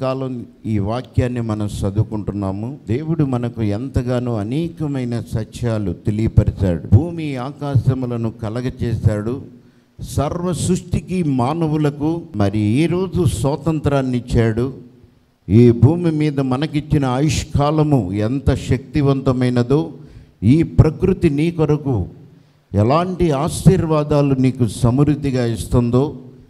ఉదయకాలం ఈ వాక్యాన్ని మనం చదువుకుంటున్నాము దేవుడు మనకు ఎంతగానో అనేకమైన సత్యాలు తెలియపరిచాడు భూమి ఆకాశములను కలగచేశాడు సర్వ సృష్టికి మానవులకు మరి ఈ రోజు స్వాతంత్రాన్ని ఇచ్చాడు ఈ భూమి మీద మనకిచ్చిన ఆయుష్కాలము ఎంత శక్తివంతమైనదో ఈ ప్రకృతి నీ కొరకు ఎలాంటి ఆశీర్వాదాలు నీకు సమృద్ధిగా ఇస్తుందో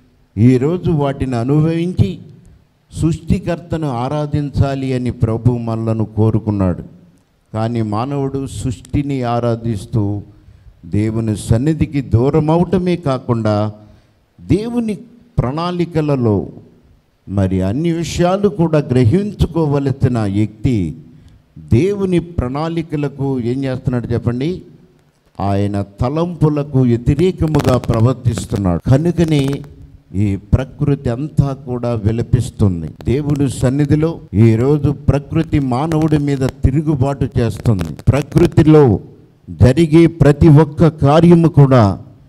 ఈరోజు వాటిని అనుభవించి సృష్టికర్తను ఆరాధించాలి అని ప్రభు మనలను కోరుకున్నాడు కానీ మానవుడు సృష్టిని ఆరాధిస్తూ దేవుని సన్నిధికి దూరం అవటమే కాకుండా దేవుని ప్రణాళికలలో మరి అన్ని విషయాలు కూడా గ్రహించుకోవలసిన వ్యక్తి దేవుని ప్రణాళికలకు ఏం చేస్తున్నాడు చెప్పండి ఆయన తలంపులకు వ్యతిరేకముగా ప్రవర్తిస్తున్నాడు కనుకనే ఈ ప్రకృతి అంతా కూడా విలపిస్తుంది దేవుని సన్నిధిలో ఈ రోజు ప్రకృతి మానవుడి మీద తిరుగుబాటు చేస్తుంది ప్రకృతిలో జరిగే ప్రతి ఒక్క కార్యము కూడా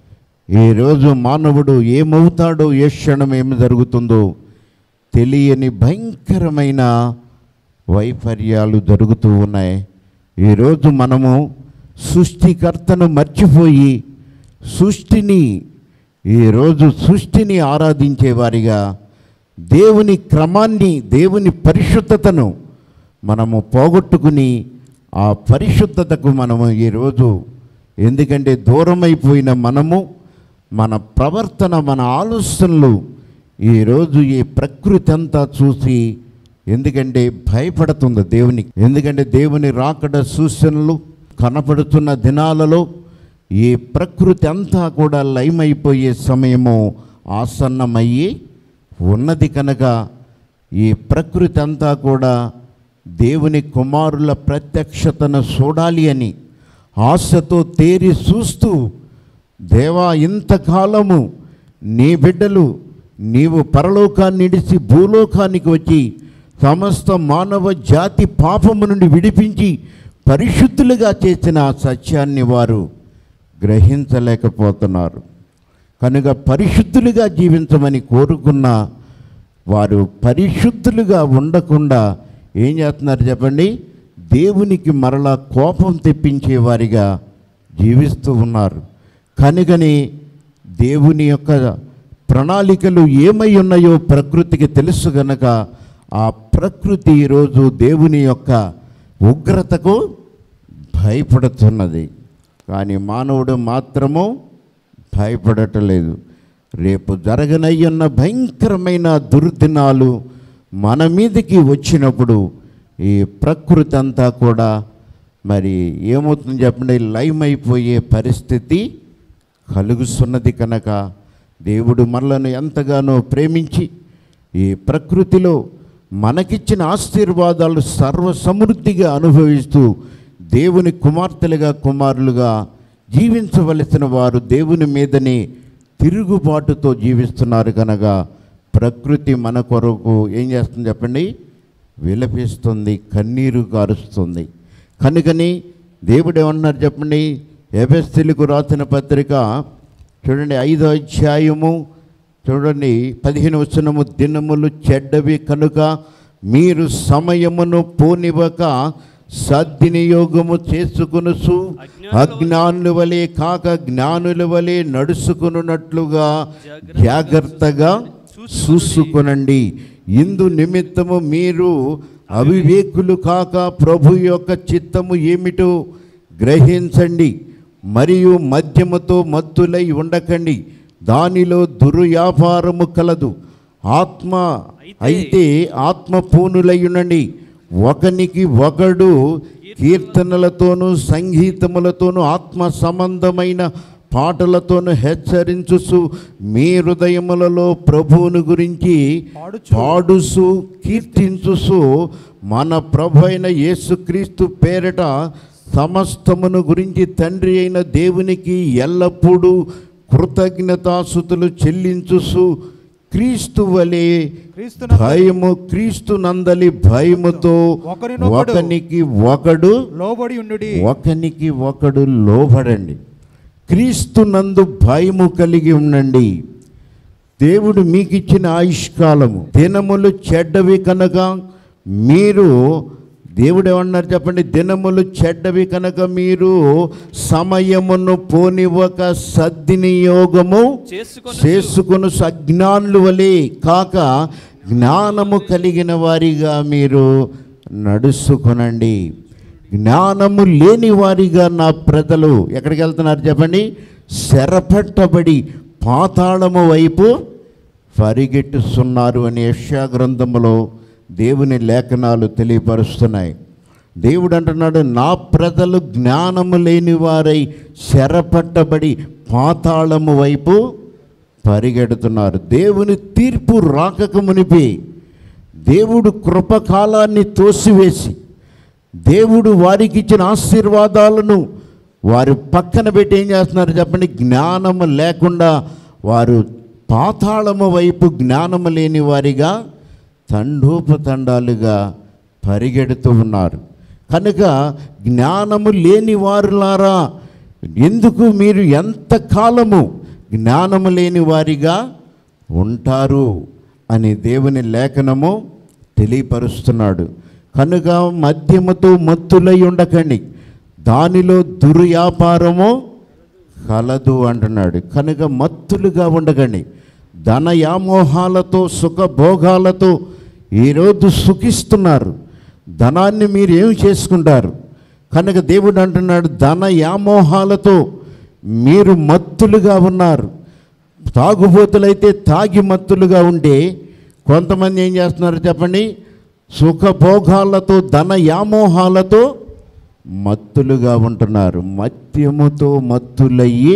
ఈరోజు మానవుడు ఏమవుతాడో ఏ క్షణం ఏమి జరుగుతుందో తెలియని భయంకరమైన వైఫల్యాలు జరుగుతూ ఉన్నాయి ఈరోజు మనము సృష్టికర్తను మర్చిపోయి సృష్టిని ఈరోజు సృష్టిని ఆరాధించే వారిగా దేవుని క్రమాన్ని దేవుని పరిశుద్ధతను మనము పోగొట్టుకుని ఆ పరిశుద్ధతకు మనము ఈరోజు ఎందుకంటే దూరమైపోయిన మనము మన ప్రవర్తన మన ఆలోచనలు ఈరోజు ఈ ప్రకృతి అంతా చూసి ఎందుకంటే భయపడుతుంది దేవునికి ఎందుకంటే దేవుని రాకడ సూచనలు కనపడుతున్న దినాలలో ఈ ప్రకృతి అంతా కూడా లయమైపోయే సమయము ఆసన్నమయ్యి ఉన్నది కనుక ఈ ప్రకృతి అంతా కూడా దేవుని కుమారుల ప్రత్యక్షతను చూడాలి అని ఆశతో తేరి చూస్తూ దేవా ఇంతకాలము నీ బిడ్డలు నీవు పరలోకాన్ని ఇడిసి భూలోకానికి వచ్చి సమస్త మానవ జాతి పాపము నుండి విడిపించి పరిశుద్ధులుగా చేసిన ఆ సత్యాన్ని వారు గ్రహించలేకపోతున్నారు కనుక పరిశుద్ధులుగా జీవించమని కోరుకున్న వారు పరిశుద్ధులుగా ఉండకుండా ఏం చేస్తున్నారు చెప్పండి దేవునికి మరలా కోపం తెప్పించే వారిగా జీవిస్తూ ఉన్నారు కనుకని దేవుని యొక్క ప్రణాళికలు ఏమై ఉన్నాయో ప్రకృతికి తెలుసు గనక ఆ ప్రకృతి ఈరోజు దేవుని యొక్క ఉగ్రతకు భయపడుతున్నది కానీ మానవుడు మాత్రము భయపడటలేదు రేపు జరగనయ్యున్న భయంకరమైన దుర్దినాలు మన మీదకి వచ్చినప్పుడు ఈ ప్రకృతి అంతా కూడా మరి ఏమవుతుంది చెప్పండి లయమైపోయే పరిస్థితి కలుగుతున్నది కనుక దేవుడు మనలను ఎంతగానో ప్రేమించి ఈ ప్రకృతిలో మనకిచ్చిన ఆశీర్వాదాలు సర్వ సమృద్ధిగా అనుభవిస్తూ దేవుని కుమార్తెలుగా కుమారులుగా జీవించవలసిన వారు దేవుని మీదనే తిరుగుబాటుతో జీవిస్తున్నారు కనుక ప్రకృతి మన కొరకు ఏం చేస్తుంది చెప్పండి విలపిస్తుంది కన్నీరు కారుస్తుంది కనుకని దేవుడు ఏమన్నారు చెప్పండి ఎబెస్తిలకు రాసిన పత్రిక చూడండి ఐదో అధ్యాయము చూడండి పదిహేను వచనము దినములు చెడ్డవి కనుక మీరు సమయమును పోనివ్వక సద్వినియోగము చేసుకునుసు అజ్ఞానుల వలె కాక జ్ఞానుల వలె నడుచుకున్నట్లుగా జాగ్రత్తగా చూసుకునండి ఇందు నిమిత్తము మీరు అవివేకులు కాక ప్రభు యొక్క చిత్తము ఏమిటో గ్రహించండి మరియు మద్యముతో మత్తులై ఉండకండి దానిలో దుర్వ్యాపారము కలదు ఆత్మ అయితే ఆత్మ పూనులై ఉండండి ఒకనికి ఒకడు కీర్తనలతోనూ సంగీతములతోనూ ఆత్మ సంబంధమైన పాటలతోనూ హెచ్చరించుసు మీ హృదయములలో ప్రభువును గురించి పాడుచు. పాడుసు కీర్తించుసు మన ప్రభు అయిన యేసుక్రీస్తు పేరట సమస్తమును గురించి తండ్రి అయిన దేవునికి ఎల్లప్పుడూ కృతజ్ఞతాసుతులు చెల్లించుసు క్రీస్తు వలె క్రీస్తునందు భయము క్రీస్తు నందలి భయముతో ఒకరినొకడు ఒకనికి ఒకడు లోబడి ఉండుడి ఒకనికి ఒకడు లోబడండి క్రీస్తు నందు భయము కలిగి ఉండండి దేవుడు మీకు ఇచ్చిన ఆయుష్కాలము దినములు చెడ్డవి కనుక మీరు దేవుడు ఏమన్నారు చెప్పండి దినములు చెడ్డవి కనుక మీరు సమయమును పోనివ్వక సద్వినియోగము చేసుకొని చేసుకుని సజ్ఞానులు వలె కాక జ్ఞానము కలిగిన వారిగా మీరు నడుచుకొనండి జ్ఞానము లేని వారిగా నా ప్రజలు ఎక్కడికి వెళ్తున్నారు చెప్పండి శరపట్టబడి పాతాళము వైపు పరిగెట్టుస్తున్నారు అనే యెషయా గ్రంథములో దేవుని లేఖనాలు తెలియపరుస్తున్నాయి దేవుడు అంటున్నాడు నా ప్రజలు జ్ఞానము లేని వారై శరపట్టబడి పాతాళము వైపు పరిగెడుతున్నారు దేవుని తీర్పు రాకక మునిపి దేవుడు కృపకాలాన్ని తోసివేసి దేవుడు వారికి ఇచ్చిన ఆశీర్వాదాలను వారు పక్కన పెట్టి ఏం చేస్తున్నారు చెప్పండి జ్ఞానము లేకుండా వారు పాతాళము వైపు జ్ఞానము లేని వారిగా తండోపతండాలుగా పరిగెడుతూ ఉన్నారు కనుక జ్ఞానము లేని వారులారా ఎందుకు మీరు ఎంత కాలము జ్ఞానము లేని వారిగా ఉంటారు అని దేవుని లేఖనము తెలియపరుస్తున్నాడు కనుక మద్యముతో మత్తులై ఉండకండి దానిలో దుర్వ్యాపారము కలదు అంటున్నాడు కనుక మత్తులుగా ఉండకండి ధన యామోహాలతో సుఖభోగాలతో ఈరోజు సుఖిస్తున్నారు ధనాన్ని మీరు ఏం చేసుకుంటారు కనుక దేవుడు అంటున్నాడు ధన యామోహాలతో మీరు మత్తులుగా ఉన్నారు తాగుబోతులైతే తాగి మత్తులుగా ఉంటే కొంతమంది ఏం చేస్తున్నారు చెప్పండి సుఖభోగాలతో ధన యామోహాలతో మత్తులుగా ఉంటున్నారు మద్యముతో మత్తులయ్యి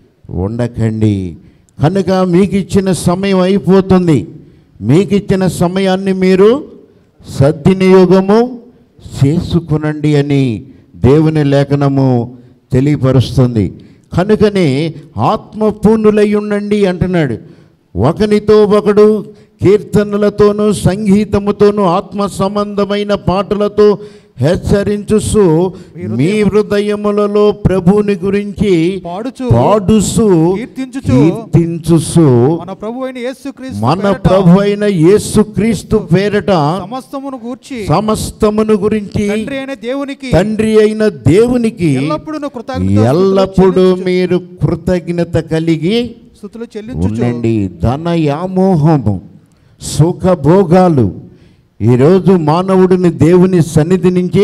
ఉండకండి కనుక మీకు ఇచ్చిన సమయం అయిపోతుంది మీకు ఇచ్చిన సమయాన్ని మీరు సద్వినియోగము చేసుకునండి అని దేవుని లేఖనము తెలియపరుస్తుంది కనుకనే ఆత్మపూర్ణులై ఉండండి అంటున్నాడు ఒకనితో ఒకడు కీర్తనలతోనూ సంగీతముతోనూ ఆత్మ సంబంధమైన పాటలతో హెచ్చరించుసు మీ హృదయములలో ప్రభుని గురించి పాడుచు పాడుసు కీర్తించుచు కీర్తించుసు మన ప్రభు అయిన యేసుక్రీస్తు మన పేరట ప్రభు అయిన యేసుక్రీస్తు పేరట సమస్తమును గూర్చి సమస్తమును గురించి తండ్రి అయిన దేవునికి తండ్రి అయిన దేవునికి ఎల్లప్పుడూ కృతజ్ఞత ఎల్లప్పుడూ మీరు కృతజ్ఞత కలిగి స్థుతులు చెల్లించుచు ఉండండి ధన యామోహము సుఖభోగాలు ఈరోజు మానవుడిని దేవుని సన్నిధి నుంచి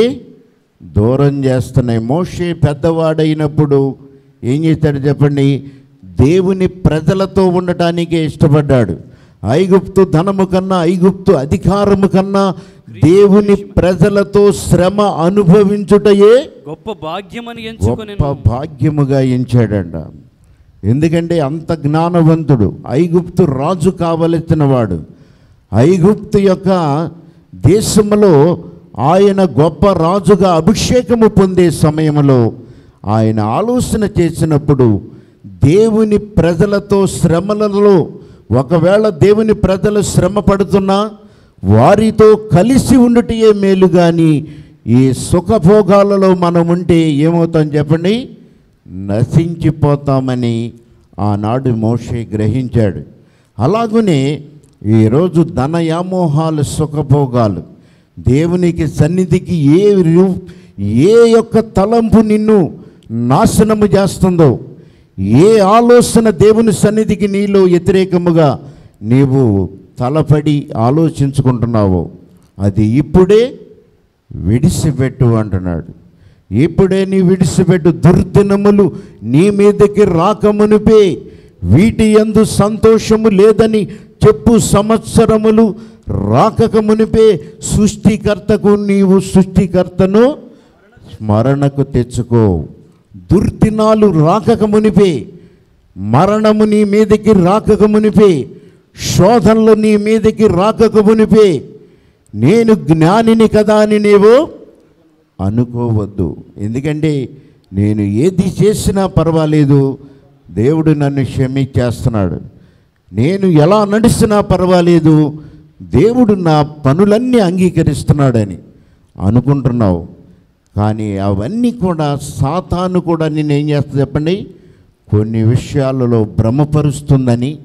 దూరం చేస్తున్నాయి మోషే పెద్దవాడైనప్పుడు ఏం చేస్తాడు చెప్పండి దేవుని ప్రజలతో ఉండటానికే ఇష్టపడ్డాడు ఐగుప్తు ధనము కన్నా ఐగుప్తు అధికారము కన్నా దేవుని ప్రజలతో శ్రమ అనుభవించుటయే గొప్ప భాగ్యమని ఎంచుకొని గొప్ప భాగ్యముగా ఎంచాడంట ఎందుకంటే అంత జ్ఞానవంతుడు ఐగుప్తు రాజు కావలసిన వాడు ఐగుప్తు యొక్క దేశంలో ఆయన గొప్ప రాజుగా అభిషేకము పొందే సమయంలో ఆయన ఆలోచన చేసినప్పుడు దేవుని ప్రజలతో శ్రమలలో ఒకవేళ దేవుని ప్రజలు శ్రమ పడుతున్నా వారితో కలిసి ఉండుటయే మేలు కానీ ఈ సుఖభోగాలలో మనం ఉంటే ఏమవుతాం చెప్పండి నశించిపోతామని ఆనాడు మోషే గ్రహించాడు అలాగనే ఈరోజు ధన యామోహాలు సుఖభోగాలు దేవునికి సన్నిధికి ఏ రూ- ఏ యొక్క తలంపు నిన్ను నాశనము చేస్తుందో ఏ ఆలోచన దేవుని సన్నిధికి నీలో వ్యతిరేకముగా నీవు తలపడి ఆలోచించుకుంటున్నావో అది ఇప్పుడే విడిసిపెట్టు అంటున్నాడు ఇప్పుడే నీ విడిసిపెట్టు దుర్దినములు నీ మీదకి రాకమునిపే వీటి యందు సంతోషము లేదని చెప్పు సంవత్సరములు రాకక మునిపే సృష్టికర్తకు నీవు సృష్టికర్తను స్మరణకు తెచ్చుకో దుర్దినాలు రాకక మునిపే మరణము నీ మీదకి రాకక మునిపే శోధనలు నీ మీదకి రాకక మునిపే నేను జ్ఞానిని కదా అని నీవు అనుకోవద్దు ఎందుకంటే నేను ఏది చేసినా పర్వాలేదు దేవుడు నన్ను క్షమించేస్తున్నాడు నేను ఎలా నడుస్తున్నా పర్వాలేదు దేవుడు నా పనులన్నీ అంగీకరిస్తున్నాడని అనుకుంటున్నావు కానీ అవన్నీ కూడా సాతాను కూడా నేను ఏం చేస్తుంది చెప్పండి కొన్ని విషయాలలో భ్రమపరుస్తుందని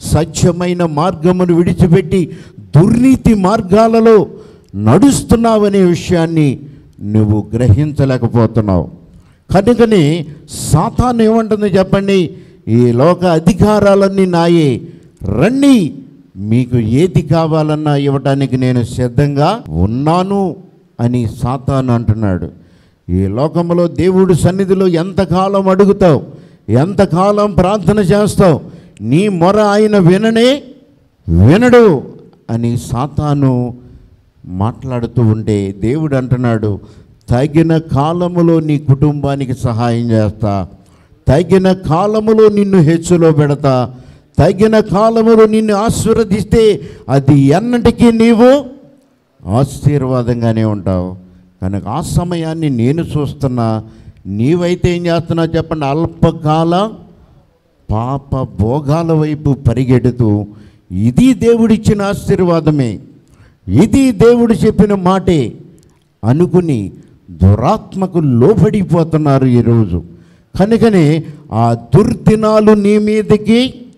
సత్యమైన మార్గమును విడిచిపెట్టి దుర్నీతి మార్గాలలో నడుస్తున్నావనే విషయాన్ని నువ్వు గ్రహించలేకపోతున్నావు కనుకని సాతాను ఏమంటుంది చెప్పండి ఈ లోక అధికారాలన్నీ నాయే రండి మీకు ఏది కావాలన్నా ఇవ్వటానికి నేను సిద్ధంగా ఉన్నాను అని సాతాను అంటున్నాడు ఈ లోకంలో దేవుడి సన్నిధిలో ఎంతకాలం అడుగుతావు ఎంతకాలం ప్రార్థన చేస్తావు నీ మొర ఆయన విననే వినడు అని సాతాను మాట్లాడుతూ ఉంటే దేవుడు అంటున్నాడు తగిన కాలములో నీ కుటుంబానికి సహాయం చేస్తా తగిన కాలములో నిన్ను హెచ్చులో పెడతా తగిన కాలములో నిన్ను ఆశీర్వదిస్తే అది ఎన్నటికీ నీవు ఆశీర్వాదంగానే ఉంటావు కనుక ఆ సమయాన్ని నేను చూస్తున్నా నీవైతే ఏం చేస్తున్నావు చెప్పండి అల్పకాల పాప భోగాల వైపు పరిగెడుతూ ఇది దేవుడిచ్చిన ఆశీర్వాదమే ఇది దేవుడు చెప్పిన మాటే అనుకుని దురాత్మకు లోబడిపోతున్నారు ఈరోజు కనుకనే ఆ దుర్దినాలు నీ మీదకి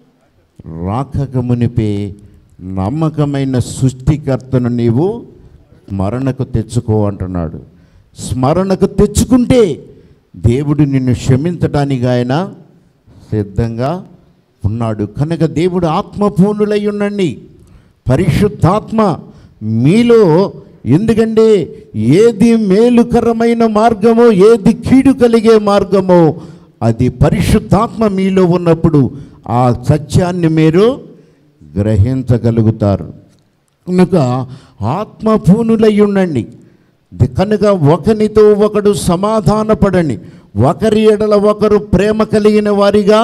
రాకక మునిపే నమ్మకమైన సృష్టికర్తను నీవు స్మరణకు తెచ్చుకో అంటున్నాడు స్మరణకు తెచ్చుకుంటే దేవుడు నిన్ను క్షమించడానికి ఆయన సిద్ధంగా ఉన్నాడు కనుక దేవుడు ఆత్మపూర్ణులై ఉండండి పరిశుద్ధాత్మ మీలో ఎందుకంటే ఏది మేలుకరమైన మార్గమో ఏది కీడు కలిగే మార్గమో అది పరిశుద్ధాత్మ మీలో ఉన్నప్పుడు ఆ సత్యాన్ని మీరు గ్రహించగలుగుతారు కనుక ఆత్మపూనులై ఉండండి ది- కనుక ఒకనితో ఒకడు సమాధానపడండి ఒకరి ఎడల ఒకరు ప్రేమ కలిగిన వారిగా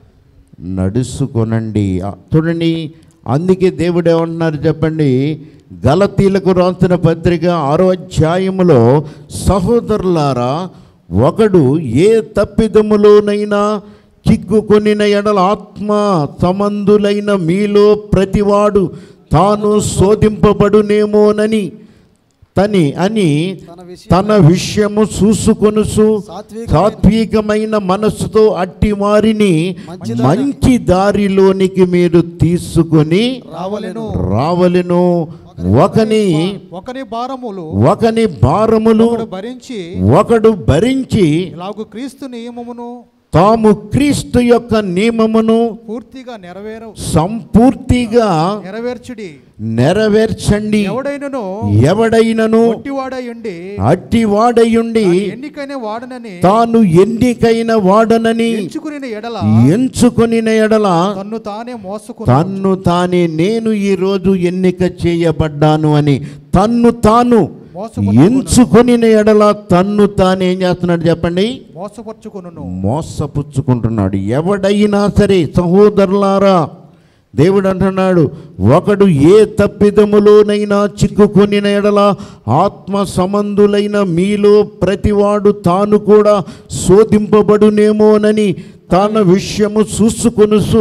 నడుచుకొనండి ఆ, చూడండి అందుకే దేవుడు ఏమంటున్నారు చెప్పండి గలతీలకు రాసిన పత్రిక ఆరో అధ్యాయములో సహోదరులారా ఒకడు ఏ తప్పిదములోనైనా చిక్కుకొనిన ఎడల ఆత్మ సంబంధులైన మీలో ప్రతివాడు తాను శోధింపబడునేమోనని తని అని తన విషయం తన విషయము చూసుకొనుసు సాత్వికమైన- సాత్వికమైన మనస్సుతో అట్టి వారిని మంచి మంచి దారిలోనికి మీరు తీసుకొని రావలెను రావలెను ఒకని ఒకని భారములు ఒకని భారములు ఒకడు భరించి ఒకడు భరించి ఇలాగు క్రీస్తు నియమమును తాము క్రీస్తు యొక్క నియమమును పూర్తిగా నెరవేర సంపూర్తిగా నెరవేర్చుడి నెరవేర్చండి ఎవడైనను ఎవడైనను ఒట్టివాడయుండి అట్టి వాడయుండి ఎన్నికైన వాడనని తాను ఎన్నికైన వాడనని ఎంచుకుని ఎడల ఎంచుకొని ఎడల తన్ను తానే మోసుకుని తన్ను తానే నేను ఈరోజు ఎన్నిక చేయబడ్డాను అని తన్ను తాను ఎంచుకొని ఎడల తన్ను తాను ఏం చేస్తున్నాడు చెప్పండి మోసపరుచుకును మోసపుచ్చుకుంటున్నాడు ఎవడైనా సరే సహోదరులారా దేవుడు అంటున్నాడు ఒకడు ఏ తప్పిదములోనైనా చిక్కుకొని ఎడల ఆత్మ సంబంధులైన మీలో ప్రతివాడు తాను కూడా శోధింపబడునేమోనని తన విషయము చూసుకొనుసు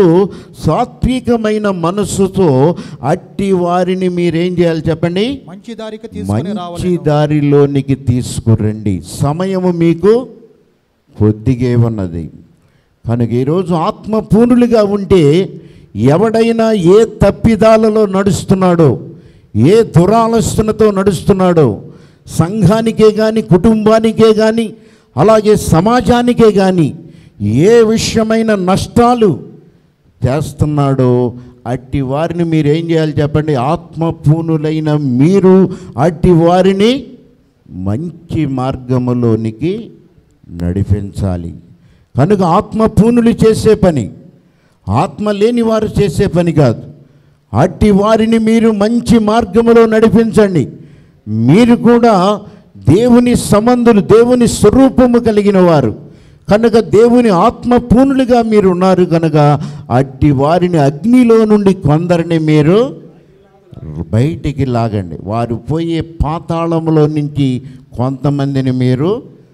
సాత్వికమైన మనస్సుతో అట్టి వారిని మీరేం చేయాలి చెప్పండి మంచి దారికి తీసుకుని మంచి రావాలి దారిలోనికి తీసుకురండి సమయము మీకు కొద్దిగే ఉన్నది కనుక ఈరోజు ఆత్మపూర్ణులుగా ఉంటే ఎవడైనా ఏ తప్పిదాలలో నడుస్తున్నాడో ఏ దురాలోచనతో నడుస్తున్నాడో సంఘానికే కానీ కుటుంబానికే కానీ అలాగే సమాజానికే కానీ ఏ విషయమైన నష్టాలు చేస్తున్నాడో అట్టి వారిని మీరు ఏం చేయాలి చెప్పండి ఆత్మపూనులైన మీరు అట్టి వారిని మంచి మార్గములోనికి నడిపించాలి కనుక ఆత్మపూనులు చేసే పని ఆత్మ లేని వారు చేసే పని కాదు అట్టి వారిని మీరు మంచి మార్గములో నడిపించండి మీరు కూడా దేవుని సంబంధులు దేవుని స్వరూపము కలిగిన వారు కనుక దేవుని ఆత్మపూర్ణులుగా మీరు ఉన్నారు కనుక అట్టి వారిని అగ్నిలో నుండి కొందరిని మీరు బయటికి లాగండి వారు పోయే పాతాళములో నుంచి కొంతమందిని మీరు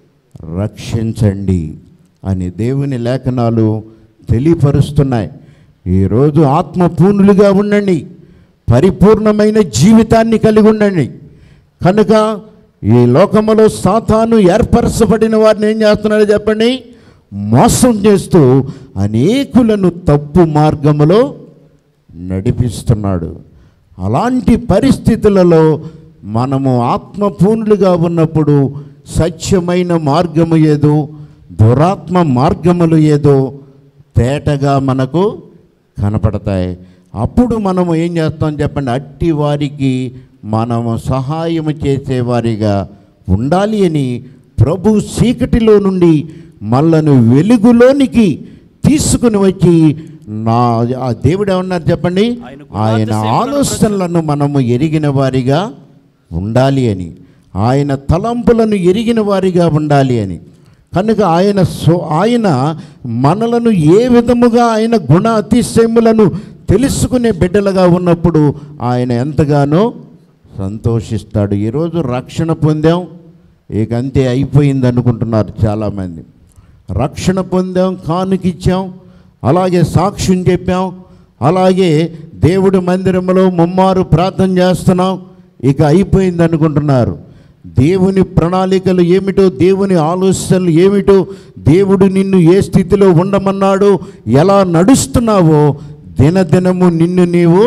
రక్షించండి అని దేవుని లేఖనాలు తెలియపరుస్తున్నాయి ఈరోజు ఆత్మపూర్ణులుగా ఉండండి పరిపూర్ణమైన జీవితాన్ని కలిగి ఉండండి కనుక ఈ లోకములో సాతాను ఏర్పరచబడిన వారిని ఏం చేస్తున్నాడో చెప్పండి మోసం చేస్తూ అనేకులను తప్పు మార్గములో నడిపిస్తున్నాడు అలాంటి పరిస్థితులలో మనము ఆత్మపూర్ణులుగా ఉన్నప్పుడు సత్యమైన మార్గము ఏదో దురాత్మ మార్గములు ఏదో తేటగా మనకు కనపడతాయి అప్పుడు మనము ఏం చేస్తాం చెప్పండి అట్టి వారికి మనము సహాయం చేసేవారిగా ఉండాలి అని ప్రభు చీకటిలో నుండి మళ్ళను వెలుగులోనికి తీసుకుని వచ్చి నా ఆ దేవుడు ఏమన్నారు చెప్పండి ఆయన ఆయన గుణాతిశయములను ఆలోచనలను మనము ఎరిగిన వారిగా ఉండాలి అని ఆయన తలంపులను ఎరిగిన వారిగా ఉండాలి అని కనుక ఆయన సో ఆయన మనలను ఏ విధముగా ఆయన గుణ అతిశయములను తెలుసుకునే బిడ్డలుగా ఉన్నప్పుడు ఆయన ఎంతగానో సంతోషిస్తాడు ఈరోజు రక్షణ పొందాం ఇక అంతే అయిపోయింది అనుకుంటున్నారు చాలామంది రక్షణ పొందాం కానుకిచ్చాం అలాగే సాక్ష్యం చెప్పాం అలాగే దేవుడి మందిరంలో ముమ్మారు ప్రార్థన చేస్తున్నాం ఇక అయిపోయింది అనుకుంటున్నారు దేవుని ప్రణాళికలు ఏమిటో దేవుని ఆలోచనలు ఏమిటో దేవుడు నిన్ను ఏ స్థితిలో ఉండమన్నాడో ఎలా నడుస్తున్నావో దినదినము నిన్ను నీవు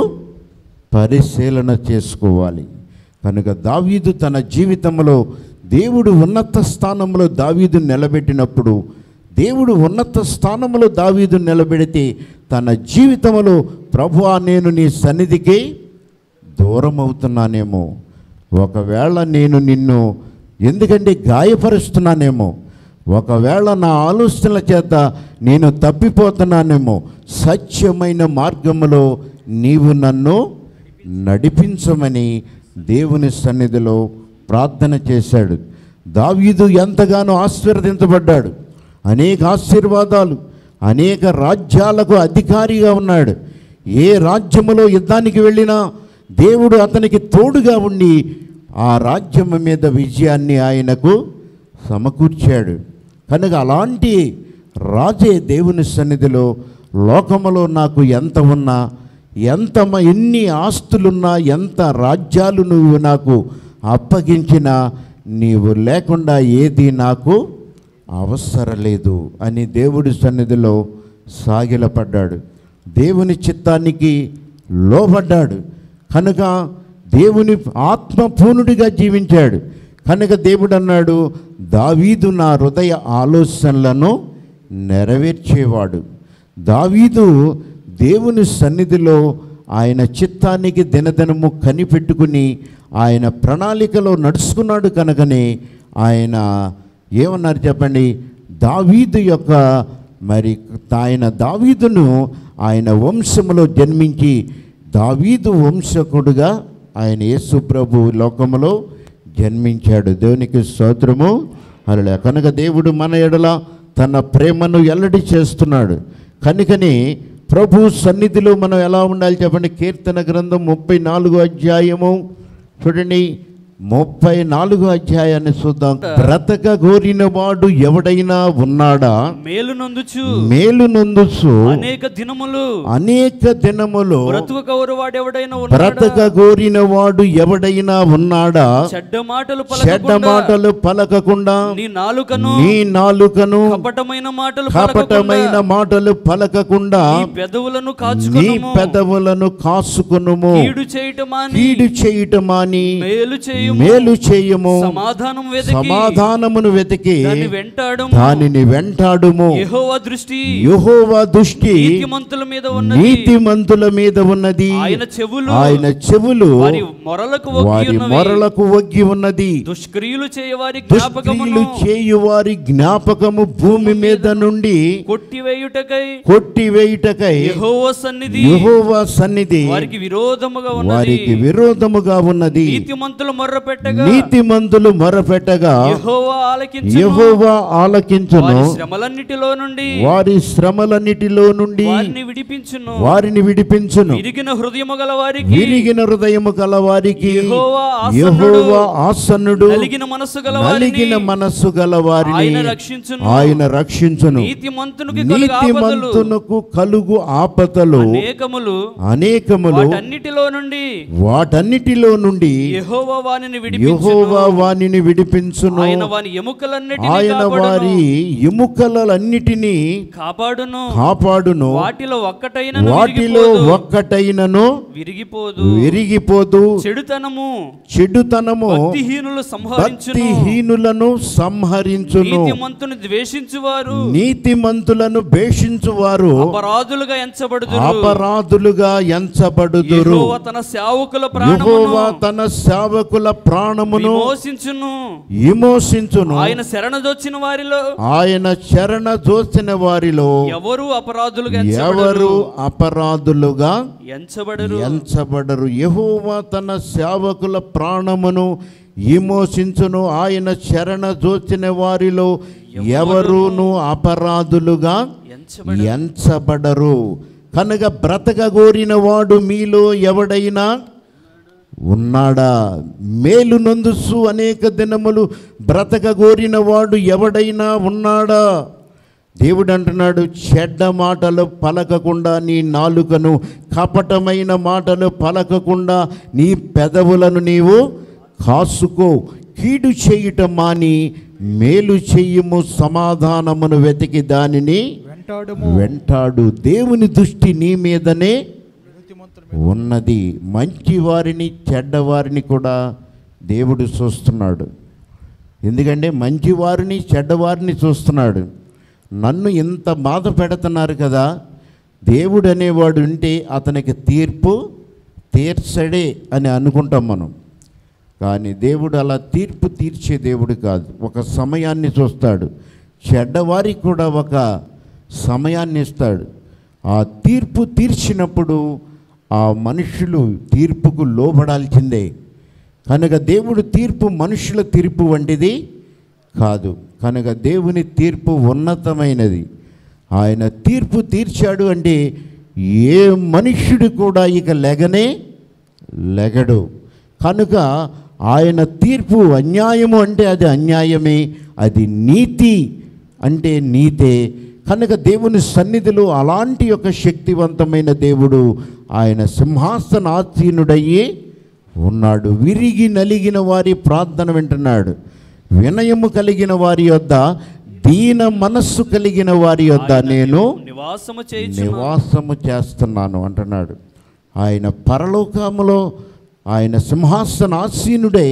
పరిశీలన చేసుకోవాలి కనుక దావీదు తన జీవితంలో దేవుడు ఉన్నత స్థానంలో దావీదు నిలబెట్టినప్పుడు దేవుడు ఉన్నత స్థానంలో దావీదు నిలబెడితే తన జీవితంలో ప్రభువా నేను నీ సన్నిధికి దూరం అవుతున్నానేమో ఒకవేళ నేను నిన్ను ఎందుకంటే గాయపరుస్తున్నానేమో ఒకవేళ నా ఆలోచనల చేత నేను తప్పిపోతున్నానేమో సత్యమైన మార్గములో నీవు నన్ను నడిపించమని దేవుని సన్నిధిలో ప్రార్థన చేశాడు దావీదు ఎంతగానో ఆశీర్వదించబడ్డాడు అనేక ఆశీర్వాదాలు అనేక రాజ్యాలకు అధికారిగా ఉన్నాడు ఏ రాజ్యములో యుద్ధానికి వెళ్ళినా దేవుడు అతనికి తోడుగా ఉండి ఆ రాజ్యము మీద విజయాన్ని ఆయనకు సమకూర్చాడు కనుక అలాంటి రాజే దేవుని సన్నిధిలో లోకములో నాకు ఎంత ఉన్నా ఎంత మ- ఎన్ని ఆస్తులున్నా ఎంత రాజ్యాలు నువ్వు నాకు అప్పగించినా నీవు లేకుండా ఏది నాకు అవసరం లేదు అని దేవుడి సన్నిధిలో సాగిలపడ్డాడు దేవుని చిత్తానికి లోబడ్డాడు కనుక దేవుని ఆత్మపూర్ణుడిగా జీవించాడు కనుక దేవుడు అన్నాడు దావీదు నా హృదయ ఆలోచనలను నెరవేర్చేవాడు దావీదు దేవుని సన్నిధిలో ఆయన చిత్తానికి దినదినము కనిపెట్టుకుని ఆయన ప్రణాళికలో నడుచుకున్నాడు కనుకనే ఆయన ఏమన్నారు చెప్పండి దావీదు యొక్క మరి ఆయన దావీదును ఆయన వంశములో జన్మించి దావీదు వంశకుడుగా ఆయన యేసు ప్రభు లోకములో జన్మించాడు దేవునికి స్తోత్రము అలా కనుక దేవుడు మన ఎడల తన ప్రేమను ఎల్లడి చేస్తున్నాడు కనుకని ప్రభు సన్నిధిలో మనం ఎలా ఉండాలి చెప్పండి కీర్తన గ్రంథం ముప్పై నాలుగు అధ్యాయము చూడండి ముప్పై నాలుగు అధ్యాయాన్ని చూద్దాం బ్రతక కోరిన వాడు ఎవడైనా ఉన్నాడా మేలు నొందుచు మేలు నొందుచు అనేక దినములు అనేక దినములు బ్రతుకు కౌరవాడెవడైనా బ్రతక ఉన్నాడా కోరిన వాడు ఎవడైనా ఉన్నాడా చెడ్డ మాటలు చెడ్డ పలకకుండా మాటలు పలకకుండా నీ నాలుకను నీ నాలుకను కపటమైన మాటలు కపటమైన పలకకుండా మాటలు పలకకుండా నీ పెదవులను నీ కాచుకొనుము పెదవులను కాసుకునుము కీడు చేయటమాని కీడు చేయుటమాని మేలు చేయుము మేలు చేయుము సమాధానం వెతికి సమాధానమును వెతికి దాన్ని వెంటాడు దానిని వెంటాడుము యెహోవా దృష్టి యెహోవా దృష్టి నీతిమంతుల మీద ఉన్నది నీతిమంతుల మీద ఉన్నది ఆయన చెవులు ఆయన చెవులు వారి మొరలకు ఒగ్గి వారి ఉన్నవి మొరలకు ఒగ్గి ఉన్నది దుష్క్రియలు చేయవారి దుష్క్రియలు జ్ఞాపకమును చేయువారి జ్ఞాపకము భూమి మీద నుండి కొట్టివేయుటకై కొట్టివేయుటకై యెహోవా సన్నిధి యెహోవా సన్నిధి వారికి విరోధముగా ఉన్నది వారికి విరోధముగా ఉన్నది నీతిమంతులు మొర్ర పెట్టగా నీతిమంతులు మొరపెట్టగా యెహోవా ఆలకించును యెహోవా ఆలకించును వారి శ్రమలన్నిటిలో నుండి వారి శ్రమలన్నిటిలో నుండి వారిని విడిపించును వారిని విడిపించును విరిగిన హృదయము గల వారికి విరిగిన హృదయము కల వారికి యెహోవా ఆసన్నుడు. యెహోవా ఆసన్నుడు నలిగిన మనస్సు గల వారిని నలిగిన మనస్సు గల వారిని ఆయన రక్షించును ఆయన రక్షించును నీతిమంతునికి కలుగు ఆపదలు నీతిమంతునకు కలుగు ఆపదలు అనేకములు అనేకములు వాటన్నిటిలో నుండి వాటన్నిటిలో నుండి యెహోవా వారిని వానిని విడిపించును యెహోవా వానిని విడిపించును ఆయన వాని ఎముకలన్నిటినీ ఆయన కాపాడును. వారి ఎముకలన్నిటినీ కాపాడును కాపాడును వాటిలో ఒక్కటైన వాటిలో ఒక్కటైనను విరిగిపోదు విరిగిపోదు చెడుతనము చెడుతనము భక్తిహీనులు సంహరించును భక్తిహీనులను సంహరించును నీతిమంతుని ద్వేషించువారు నీతిమంతులను భేషించువారు అపరాధులుగా ఎంచబడుదురు అపరాధులుగా ఎంచబడుదురు యెహోవా తన సేవకుల ప్రాణమును యెహోవా తన సేవకుల ప్రాణమును విమోచించును విమోసించును ఆయన శరణదొచ్చిన వారిలో ఆయన శరణ దోచిన వారిలో ఎవరు అపరాధులుగా ఎవరు ఎంచబడరు అపరాధులుగా ఎంచబడరు ఎంచబడరు యెహోవా తన సేవకుల ప్రాణమును విమోచించును ఆయన శరణ దోచిన వారిలో ఎవరును అపరాధులుగా ఎంచబడరు ఎంచబడరు కనుక బ్రతకగోరిన వాడు మీలో ఎవడైనా ఉన్నాడా మేలు నందుసు అనేక దినములు బ్రతకగోరిన వాడు ఎవడైనా ఉన్నాడా దేవుడు అంటున్నాడు చెడ్డ మాటలు పలకకుండా నీ నాలుకను కపటమైన మాటలు పలకకుండా నీ పెదవులను నీవు కాసుకో కీడు చేయుట మాని మేలు చెయ్యము సమాధానమును వెతికి దానిని వెంటాడుము వెంటాడు దేవుని దృష్టి నీ మీదనే నీతిమంతుల ఉన్నది మంచి వారిని చెడ్డవారిని కూడా దేవుడు చూస్తున్నాడు ఎందుకంటే మంచి వారిని చెడ్డవారిని చూస్తున్నాడు నన్ను ఇంత బాధ పెడుతున్నారు కదా దేవుడు అనేవాడు ఉంటే అతనికి తీర్పు తీర్చడే అని అనుకుంటాం మనం కానీ దేవుడు అలా తీర్పు తీర్చే దేవుడు కాదు ఒక సమయాన్ని చూస్తాడు చెడ్డవారికి కూడా ఒక సమయాన్ని ఇస్తాడు ఆ తీర్పు తీర్చినప్పుడు ఆ మనుషులు తీర్పుకు లోబడాల్సిందే కనుక దేవుడు తీర్పు మనుషుల తీర్పు వంటిది కాదు కనుక దేవుని తీర్పు ఉన్నతమైనది ఆయన తీర్పు తీర్చాడు అంటే ఏ మనుష్యుడు కూడా ఇక లెగనే లెగడు కనుక ఆయన తీర్పు అన్యాయము అంటే అది అన్యాయమే అది నీతి అంటే నీతే కనుక దేవుని సన్నిధిలో అలాంటి ఒక శక్తివంతమైన దేవుడు ఆయన సింహాసనాసీనుడయ్యి ఉన్నాడు విరిగి నలిగిన వారి ప్రార్థన వింటున్నాడు వినయము కలిగిన వారి యొద్ద దీన మనస్సు కలిగిన వారి యొద్ద నేను నివాసము చేయుచు నివాసము చేస్తున్నాను అంటున్నాడు ఆయన పరలోకములో ఆయన సింహాసనాసీనుడై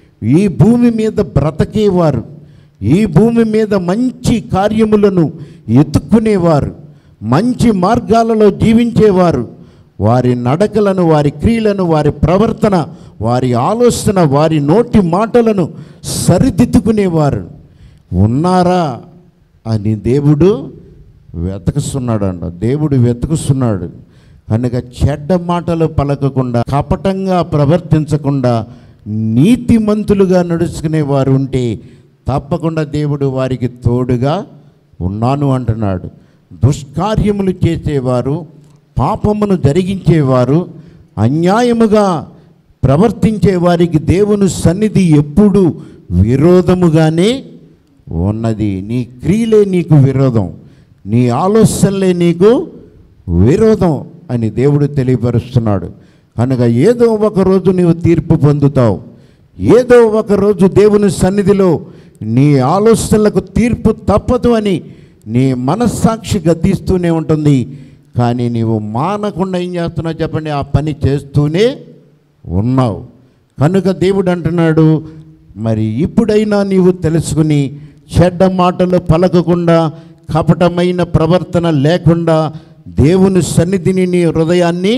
ఈ భూమి మీద బ్రతకేవారు ఈ భూమి మీద మంచి కార్యములను ఎత్తుక్కునేవారు మంచి మార్గాలలో జీవించేవారు వారి నడకలను వారి క్రియలను వారి ప్రవర్తన వారి ఆలోచన వారి నోటి మాటలను సరిదిద్దుకునేవారు ఉన్నారా అని దేవుడు వెతకుస్తున్నాడంట దేవుడు వెతుకుస్తున్నాడు కనుక చెడ్డ మాటలు పలకకుండా కపటంగా ప్రవర్తించకుండా నీతిమంతులుగా నడుచుకునే వారు ఉంటే తప్పకుండా దేవుడు వారికి తోడుగా ఉన్నాను అంటున్నాడు దుష్కార్యములు చేసేవారు పాపమును జరిగించేవారు అన్యాయముగా ప్రవర్తించే వారికి దేవుని సన్నిధి ఎప్పుడు విరోధముగానే ఉన్నది నీ క్రియలే నీకు విరోధం నీ ఆలోచనలే నీకు విరోధం అని దేవుడు తెలియపరుస్తున్నాడు కనుక ఏదో ఒక రోజు నీవు తీర్పు పొందుతావు ఏదో ఒక రోజు దేవుని సన్నిధిలో నీ ఆలోచనలకు తీర్పు తప్పదు అని నీ మనస్సాక్షి గద్దిస్తూనే ఉంటుంది కానీ నీవు మానకుండా ఏం చేస్తున్నావు చెప్పండి ఆ పని చేస్తూనే ఉన్నావు కనుక దేవుడు అంటున్నాడు మరి ఇప్పుడైనా నీవు తెలుసుకుని చెడ్డ మాటలు పలకకుండా కపటమైన ప్రవర్తన లేకుండా దేవుని సన్నిధిని నీ హృదయాన్ని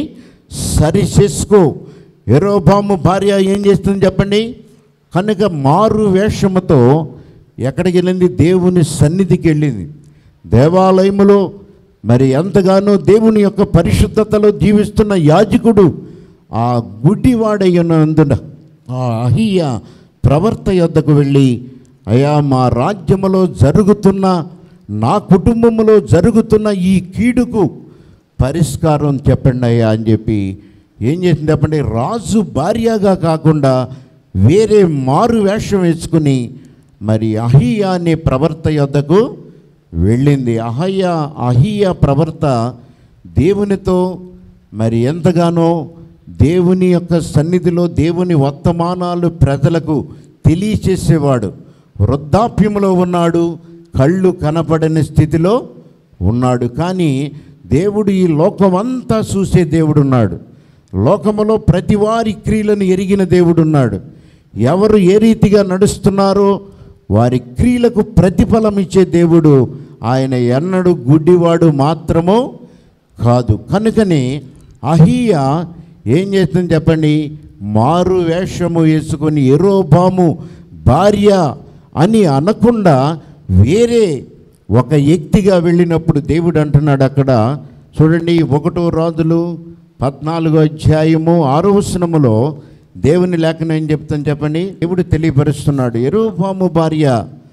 సరి చేసుకో ఎరోబాము భార్య ఏం చేస్తుంది చెప్పండి కనుక మారు వేషముతో ఎక్కడికి వెళ్ళింది దేవుని సన్నిధికి వెళ్ళింది దేవాలయములో మరి ఎంతగానో దేవుని యొక్క పరిశుద్ధతలో జీవిస్తున్న యాజకుడు ఆ గుడ్డివాడయ్యనందున ఆ అహియ ప్రవర్త యొద్దకు వెళ్ళి అయా మా రాజ్యములో జరుగుతున్న నా కుటుంబములో జరుగుతున్న ఈ కీడుకు పరిష్కారం చెప్పండి అయ్యా అని చెప్పి ఏం చేసింది చెప్పండి రాజు భార్యగా కాకుండా వేరే మారు వేషం వేసుకుని మరి అహియ అనే ప్రవర్త యొద్దకు వెళ్ళింది అహయ్య అహియ ప్రవర్త దేవునితో మరి ఎంతగానో దేవుని యొక్క సన్నిధిలో దేవుని వర్తమానాలు ప్రజలకు తెలియచేసేవాడు వృద్ధాప్యంలో ఉన్నాడు కళ్ళు కనపడని స్థితిలో ఉన్నాడు కానీ దేవుడు ఈ లోకమంతా చూసే దేవుడు ఉన్నాడు లోకములో ప్రతి వారి క్రియలను ఎరిగిన దేవుడు ఉన్నాడు ఎవరు ఏ రీతిగా నడుస్తున్నారో వారి క్రియలకు ప్రతిఫలం ఇచ్చే దేవుడు ఆయన ఎన్నడు గుడ్డివాడు మాత్రమో కాదు కనుకనే అహియ ఏం చేస్తుంది చెప్పండి మారు వేషము వేసుకొని ఎరోబాము భార్య అని అనకుండా వేరే ఒక వ్యక్తిగా వెళ్ళినప్పుడు దేవుడు అంటున్నాడు అక్కడ చూడండి ఒకటో రాజులు పద్నాలుగో అధ్యాయము ఆరో వచనములో దేవుని లేఖనం ఏం చెప్తాను చెప్పండి దేవుడు తెలియపరుస్తున్నాడు ఎరోబాము భార్య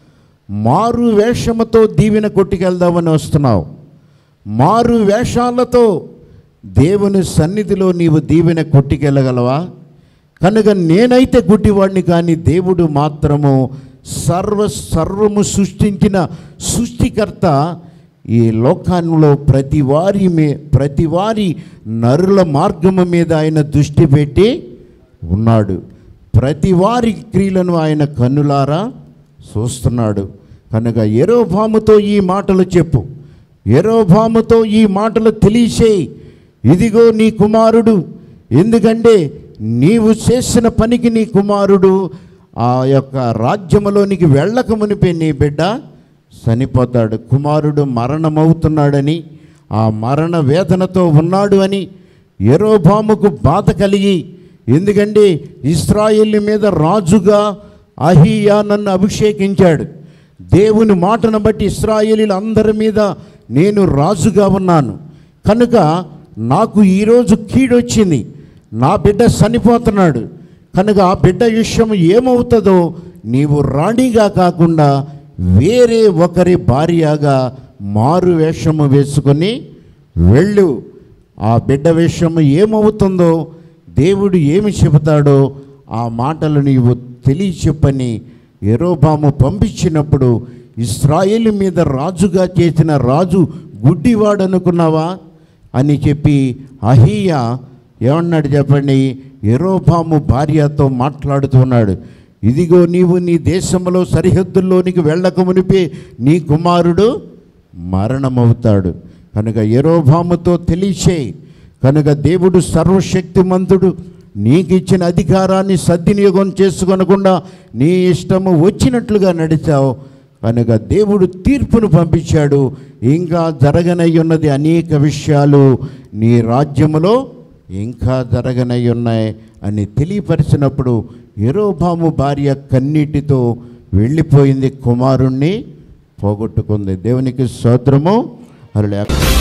మారు వేషముతో దీవెన కొట్టుకెళ్దామని వస్తున్నావు మారు వేషాలతో దేవుని సన్నిధిలో నీవు దీవెన కొట్టుకెళ్ళగలవా కనుక నేనైతే గుడ్డివాడిని కానీ దేవుడు మాత్రము సర్వ సర్వము సృష్టించిన సృష్టికర్త ఈ లోకంలో ప్రతి వారి మే ప్రతి వారి నరుల మార్గము మీద ఆయన దృష్టి పెట్టి ఉన్నాడు ప్రతి వారి క్రియలను ఆయన కన్నులారా చూస్తున్నాడు కనుక ఎరోభాముతో ఈ మాటలు చెప్పు ఎరోభాముతో ఈ మాటలు తెలియచేయి ఇదిగో నీ కుమారుడు ఎందుకంటే నీవు చేసిన పనికి నీ కుమారుడు ఆ యొక్క రాజ్యములోనికి వెళ్ళక మునిపే నీ బిడ్డ చనిపోతాడు కుమారుడు మరణమవుతున్నాడని ఆ మరణ వేదనతో ఉన్నాడు అని ఎరోబాముకు బాధ కలిగి ఎందుకంటే ఇస్రాయేల్ మీద రాజుగా అహియా నన్ను అభిషేకించాడు దేవుని మాటను బట్టి ఇస్రాయేలీల అందరి మీద నేను రాజుగా ఉన్నాను కనుక నాకు ఈరోజు కీడొచ్చింది నా బిడ్డ చనిపోతున్నాడు కనుక ఆ బిడ్డ విషయం ఏమవుతుందో నీవు రాణిగా కాకుండా వేరే ఒకరి భార్యగా మారు వేషము వేసుకొని వెళ్ళు ఆ బిడ్డ విషయం ఏమవుతుందో దేవుడు ఏమి చెబుతాడో ఆ మాటలు నీవు తెలియచెప్పని ఎరోబాము పంపించినప్పుడు ఇస్రాయేల్ మీద రాజుగా చేసిన రాజు గుడ్డివాడు అనుకున్నావా అని చెప్పి అహియా ఏమన్నాడు చెప్పండి ఎరోబాము భార్యతో మాట్లాడుతున్నాడు ఇదిగో నీవు నీ దేశంలో సరిహద్దుల్లోనికి వెళ్ళక మునిపే నీ కుమారుడు మరణమవుతాడు కనుక ఎరోబాముతో తెలియచేయి కనుక దేవుడు సర్వశక్తిమంతుడు నీకు ఇచ్చిన అధికారాన్ని సద్వినియోగం చేసుకొనకుండా నీ ఇష్టము వచ్చినట్లుగా నడిచావు కనుక దేవుడు తీర్పును పంపించాడు ఇంకా జరగనై ఉన్నది అనేక విషయాలు నీ రాజ్యములో ఇంకా జరగనై ఉన్నాయి అని తెలియపరిచినప్పుడు ఎరోబాము భార్య కన్నీటితో వెళ్ళిపోయింది కుమారుణ్ణి పోగొట్టుకుంది దేవునికి స్తోత్రము అలా